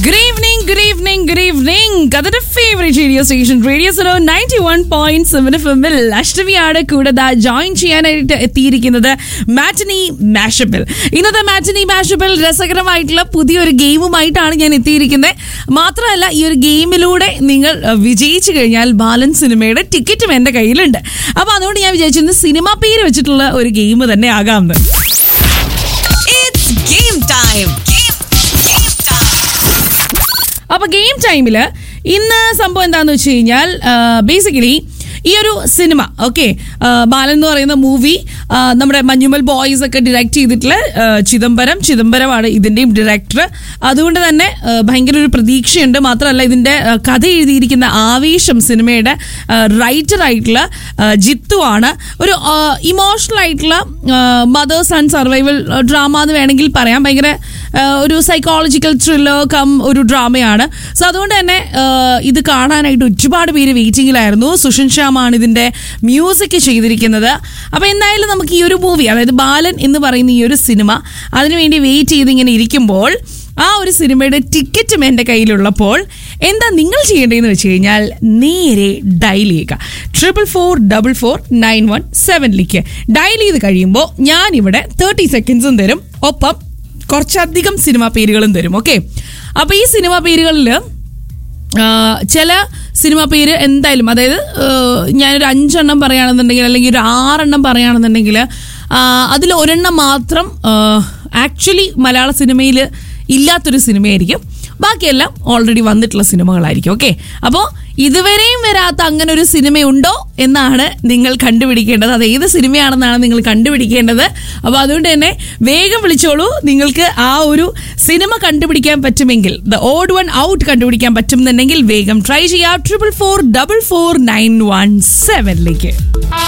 Good evening good evening good evening കഥയുടെ favourite radio station radio so ninety one point seven F എമ്മിൽ അഷ്ടമിയാണ് കൂടെ join ചെയ്യാനായിട്ട് എത്തിയിരിക്കുന്നത് മാറ്റനി മാഷപ്പിൽ ഇന്നത്തെ മാറ്റനി മാഷപ്പിൽ രസകരമായിട്ടുള്ള പുതിയൊരു ഗെയിമുമായിട്ടാണ് ഞാൻ എത്തിയിരിക്കുന്നത് മാത്രമല്ല ഈ ഒരു ഗെയിമിലൂടെ നിങ്ങൾ അഹ്, വിജയിച്ചു കഴിഞ്ഞാൽ ബാലൻ സിനിമയുടെ ടിക്കറ്റും എൻ്റെ കയ്യിലുണ്ട് അപ്പൊ അതുകൊണ്ട് ഞാൻ വിചാരിച്ചിരുന്നു സിനിമ പേര് വെച്ചിട്ടുള്ള ഒരു ഗെയിം തന്നെ ആകാമെന്ന് It's game time. Game, game time. അപ്പൊ ഗെയിം ടൈമില് ഇന്ന് സംഭവം എന്താന്ന് വെച്ച് കഴിഞ്ഞാൽ ബേസിക്കലി ഈ ഒരു സിനിമ ഓക്കെ ബാലൻ എന്ന് പറയുന്ന മൂവി നമ്മുടെ മഞ്ഞുമൽ ബോയ്സ് ഒക്കെ ഡയറക്റ്റ് ചെയ്തിട്ടുള്ള ആ, ചിദംബരം ചിദംബരമാണ് ഇതിന്റെയും ഡയറക്ടർ അതുകൊണ്ട് തന്നെ ആ, ഭയങ്കര ഒരു പ്രതീക്ഷയുണ്ട് മാത്രമല്ല ഇതിന്റെ ആ, കഥ എഴുതിയിരിക്കുന്ന ആവേശം സിനിമയുടെ റൈറ്റർ ആയിട്ടുള്ള ആ, ജിത്തു ആണ് ഒരു ഇമോഷണൽ ആയിട്ടുള്ള മദേഴ്സ് ആൻഡ് സർവൈവൽ ഡ്രാമ എന്ന് വേണമെങ്കിൽ പറയാം ഭയങ്കര ആ, ഒരു സൈക്കോളജിക്കൽ ത്രില്ലർ കം ഒരു ഡ്രാമയാണ് സോ അതുകൊണ്ട് തന്നെ ആ, ഇത് കാണാനായിട്ട് ഒരുപാട് പേര് വെയിറ്റിംഗിലായിരുന്നു സുഷിൻ ശ്യാമാണ് ഇതിന്റെ മ്യൂസിക് ചെയ്തിരിക്കുന്നത് അപ്പൊ എന്തായാലും നമുക്ക് ഈ ഒരു മൂവി അതായത് ബാലൻ എന്ന് പറയുന്ന ഈ ഒരു സിനിമ അതിനുവേണ്ടി വെയിറ്റ് ചെയ്ത് ഇങ്ങനെ ഇരിക്കുമ്പോൾ ആ ഒരു സിനിമയുടെ ടിക്കറ്റും എൻ്റെ കയ്യിലുള്ളപ്പോൾ എന്താ നിങ്ങൾ ചെയ്യേണ്ടതെന്ന് വെച്ച് കഴിഞ്ഞാൽ നേരെ ഡയൽ ചെയ്യുക triple four double four nine one സെവനിലേക്ക് ഡയൽ ചെയ്ത് കഴിയുമ്പോൾ ഞാനിവിടെ തേർട്ടി സെക്കൻഡ്സും തരും ഒപ്പം കുറച്ചധികം സിനിമ പേരുകളും തരും ഓക്കെ അപ്പൊ ഈ സിനിമ പേരുകളിൽ ചില സിനിമ പേര് എന്തായാലും അതായത് ആ, ഞാനൊരു അഞ്ചെണ്ണം പറയുകയാണെന്നുണ്ടെങ്കിൽ അല്ലെങ്കിൽ ഒരു ആറെണ്ണം പറയുകയാണെന്നുണ്ടെങ്കിൽ അതിൽ ഒരെണ്ണം മാത്രം ആക്ച്വലി മലയാള സിനിമയിൽ ഇല്ലാത്തൊരു സിനിമയായിരിക്കും ബാക്കിയെല്ലാം ഓൾറെഡി വന്നിട്ടുള്ള സിനിമകളായിരിക്കും ഓക്കെ അപ്പോൾ ഇതുവരെയും വരാത്ത അങ്ങനെ ഒരു സിനിമയുണ്ടോ എന്നാണ് നിങ്ങൾ കണ്ടുപിടിക്കേണ്ടത് അത് ഏത് സിനിമയാണെന്നാണ് നിങ്ങൾ കണ്ടുപിടിക്കേണ്ടത് അപ്പോൾ അതുകൊണ്ട് തന്നെ വേഗം വിളിച്ചോളൂ നിങ്ങൾക്ക് ആ ഒരു സിനിമ കണ്ടുപിടിക്കാൻ പറ്റുമെങ്കിൽ ദ ഓഡ് വൺ ഔട്ട് കണ്ടുപിടിക്കാൻ പറ്റുമെന്നുണ്ടെങ്കിൽ വേഗം ട്രൈ ചെയ്യാം triple four double four nine one സെവനിലേക്ക്